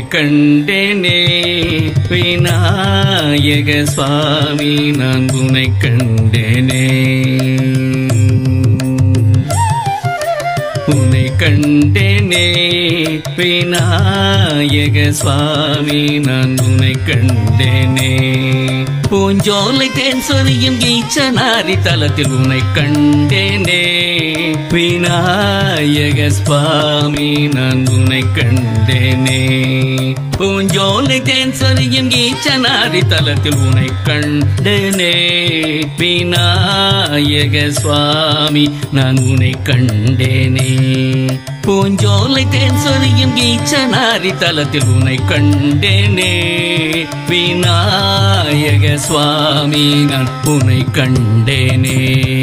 கண்டேனே விநாயக சுவாமி நான் உனை கண்டேனே உன்னை கண்டேனே விநாயக சுவாமி நான் உன்னை கண்டேனே பூஞ்சோலை தேன் சொரியும் ஈச்சனாரி தலத்தில் உன்னை கண்டேனே விநாயக சுவாமி நான் உன்னை கண்டேனே பூஞ்சோலை தேன் சொரியும் ஈச்சனாரி தலத்தில் உன்னை கண்டேனே விநாயக சுவாமி நான் உன்னை கண்டேனே பூஞ்சோலை தேன் சொரியும் ஈச்சனாரி தலத்தில் உன்னை கண்டேனே விநாயக சுவாமி நான் உன்னை கண்டேனே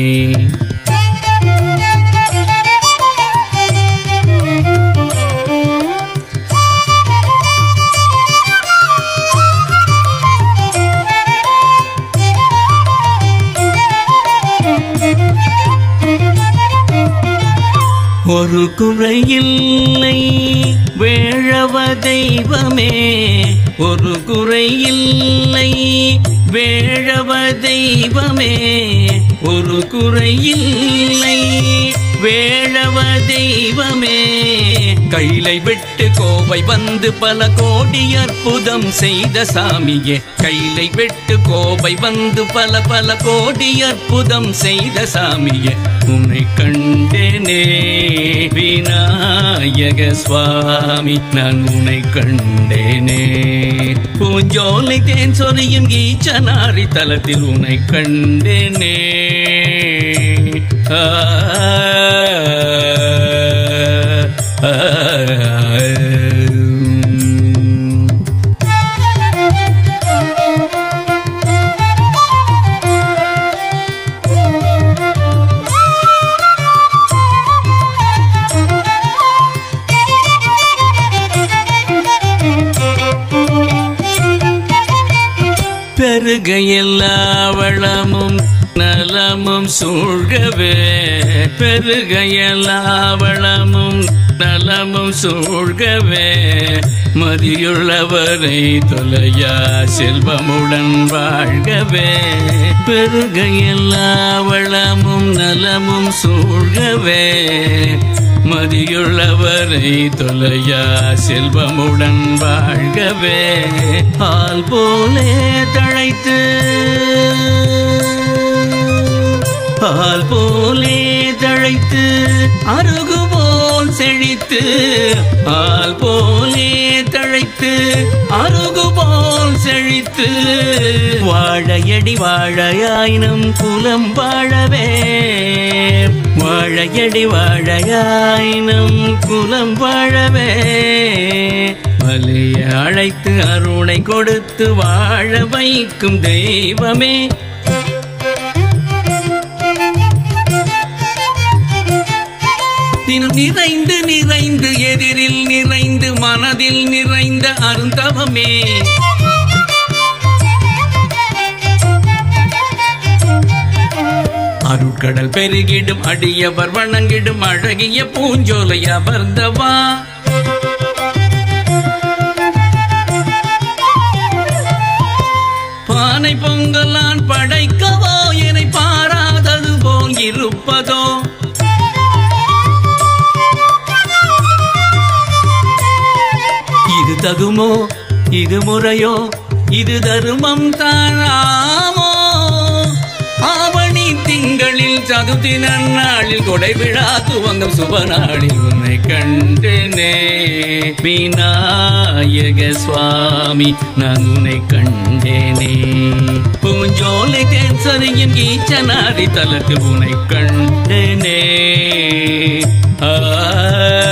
ஒரு குறையில்லை வேழவ தெய்வமே ஒரு குறையில்லை வேழவ தெய்வமே ஒரு குறையில்லை வேழவ தெய்வமே கைலை விட்டு கோவை வந்து பல கோடி அற்புதம் செய்த சாமியே கைலை விட்டு கோவை வந்து பல பல கோடி அற்புதம் செய்த சாமியே உன்னை கண்டேனே விநாயக சுவாமி நான் உன்னை கண்டேனே பூஞ்சோலை தேன் சொரியும் ஈச்சனாரி தலத்தில் உன்னை கண்டேனே ஆ, ஆ, ஆ. பெருக எல்லா வளமும் நலமும் சூழ்கவே பெருக எல்லா வளமும் நலமும் சூழ்கவே மதியுள்ளவரை தொலையா செல்வமுடன் வாழ்கவே பெருக எல்லா வளமும் நலமும் சூழ்கவே மதியுள்ளவரை தொலையா செல்வமுடன் வாழ்கவே ஆள் போலே தழைத்து பால் போலே தழைத்து அருகு போல் செழித்து பால் போலே தழைத்து அருகு போல் செழித்து வாழையடி வாழையாயினும் குலம் வாழவே வாழையடி வாழையாயினும் குலம் வாழவே வலிய அழைத்து அருணை கொடுத்து வாழ வைக்கும் தெய்வமே தினம் நிறைந்து நிறைந்து எதிரில் நிறைந்து மனதில் நிறைந்த அருந்தவமே அருட்கடல் பெருகிடும் அடியவர் வணங்கிடும் அழகிய பூஞ்சோலை அமர்ந்தவா பானை பொங்கலான் படைக்கவோ என்னை பாராதது போல் இருப்பதோ இது தகுமோ இது முறையோ இது தருமம் தானாமோ ஆவணி திங்களில் சதுர்த்தி நன்னாளில் கொடை விழா துவங்கும் சுப நாளில் உன்னை கண்டேனே விநாயக சுவாமி நான் உன்னை கண்டேனே பூஞ்சோலை தேன்சரியின் ஈச்சனாரி தலத்தில் உன்னை கண்டேனே ஆ